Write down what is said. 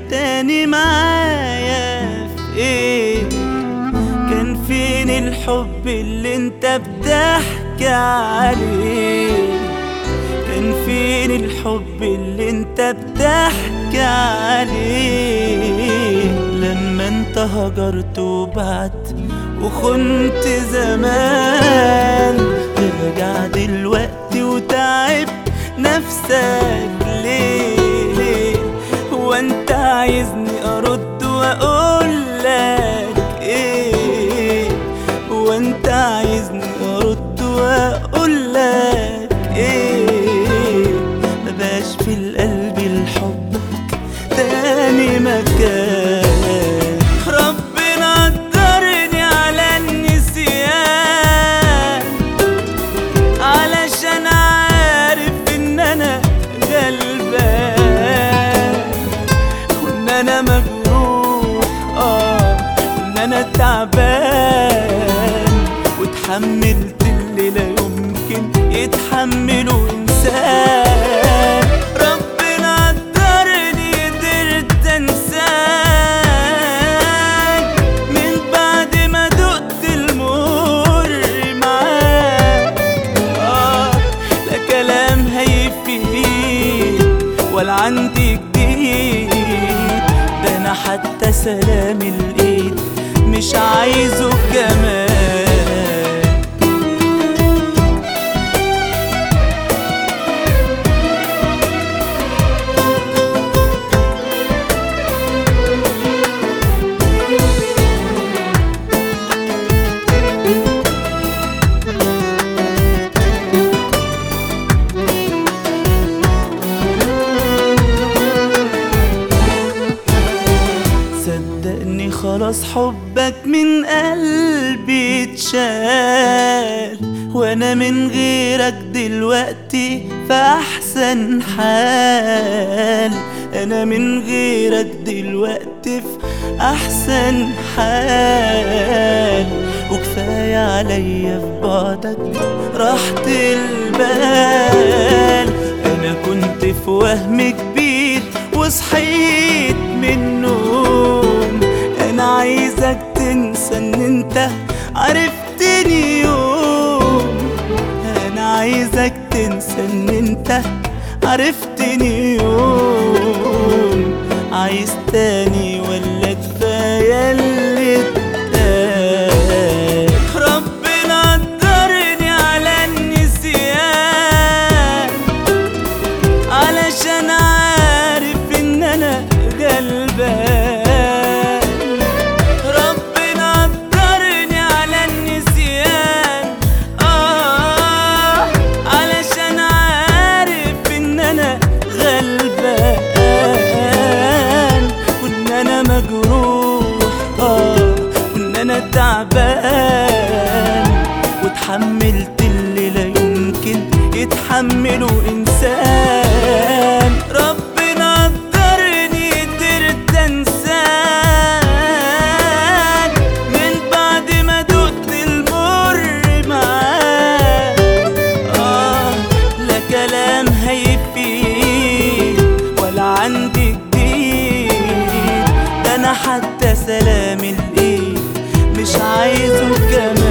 تاني معايا في ايه كان فين الحب اللي انت بتحكي عليه كان فين الحب اللي انت بتحكي عليه لما انت هجرت وبعت وخنت زمان ترجع دلوقتي وتعب نفسك ليه ليه هو انت عايزني ارد واقول لك ايه هو انت عايزني ارد واقول لك ايه مبقاش في القلب لحبك تاني مكان ربنا قدرني على النسيان علشان عارف ان انا غلبان وان انا مجروح اه وان انا تعبان واتحملت اللي لا يمكن يتحمله انسان ربنا قدرني قدرت انساك من بعد ما دقت المر معاك آه لا كلام هيفيد ولا عندي جديد ده انا حتى سلام الايد مش عايزه كمان صدقني خلاص حبك من قلبي اتشال وانا من غيرك دلوقتي في احسن حال انا من غيرك دلوقتي في احسن حال وكفاية عليا في بعدك راحة البال انا كنت في وهم كبير وصحيت من النوم انا عايزك تنسى ان انت عرفتني يوم انا عايزك تنسى ان انت عرفتني يوم عايز تاني ولا كفايه اللي اتقال ربنا قدرني على النسيان علشان عارف ان انا غلبان ربنا قدرني على النسيان اه علشان عارف ان انا غلبان وان انا مجروح اه وان انا تعبان واتحملت اللي لا يمكن يتحمله انسان ربنا قدرني قدرت انساك من بعد ما دقت المر معاك آه لا كلام هيفيد ولا عندي جديد ده انا حتى سلام الايد مش عايزه كمان